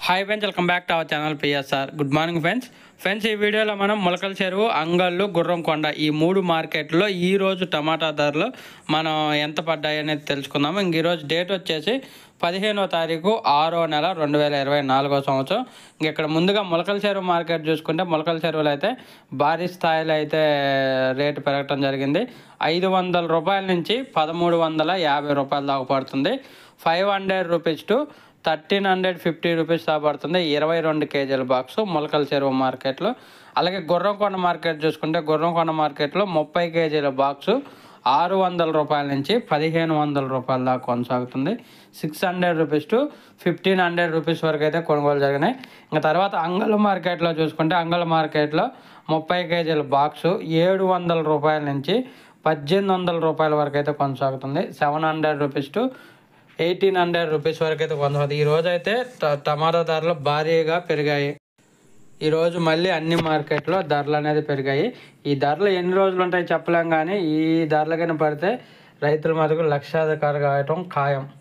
hi friends welcome back to our channel PSR good morning friends friends ఈ వీడియోలో మనం మొలకల చెరువు అంగళ్ళు గుర్రంకొండ ఈ మూడు మార్కెట్లో ఈ రోజు టమాటా ధరలు మనం ఎంత పడ్డాయి అనేది తెలుసుకుందాము ఇంక ఈరోజు డేట్ వచ్చేసి పదిహేనో తారీఖు ఆరో నెల రెండు వేల ఇరవై నాలుగో సంవత్సరం ఇంక ఇక్కడ ముందుగా మొలకల చెరువు మార్కెట్ చూసుకుంటే మొలకల చెరువులో అయితే భారీ స్థాయిలో అయితే రేటు పెరగటం జరిగింది ఐదు వందల రూపాయల నుంచి పదమూడు వందల యాభై రూపాయల దాకా పడుతుంది five hundred rupees to thirteen hundred fifty rupees దాకా పడుతుంది ఇరవై రెండు కేజీల బాక్స్ మొలకల చెరువు మార్కెట్లో అలాగే గుర్రంకొండ మార్కెట్ చూసుకుంటే గుర్రంకొండ మార్కెట్లో ముప్పై కేజీల బాక్సు ఆరు వందల రూపాయల నుంచి పదిహేను వందల రూపాయల దాకా కొనసాగుతుంది six hundred rupees to fifteen hundred rupees వరకు అయితే కొనుగోలు జరిగినాయి ఇంకా తర్వాత అంగళ మార్కెట్లో చూసుకుంటే అంగళ మార్కెట్లో ముప్పై కేజీల బాక్సు ఏడు వందల రూపాయల నుంచి పద్దెనిమిది వందల రూపాయల వరకు అయితే కొనసాగుతుంది seven hundred rupees to eighteen hundred rupees వరకు అయితే కొనసాగుతుంది ఈ రోజు అయితే ట- టమాటా ధరలు భారీగా పెరిగాయి ఈ రోజు మళ్ళీ అన్ని మార్కెట్లో ధరలు అనేది పెరిగాయి ఈ ధరలు ఎన్ని రోజులు ఉంటాయి చెప్పలేం కానీ ఈ ధరలు కానీ పడితే రైతుల మటుకు లక్షాధికారి కావటం ఖాయం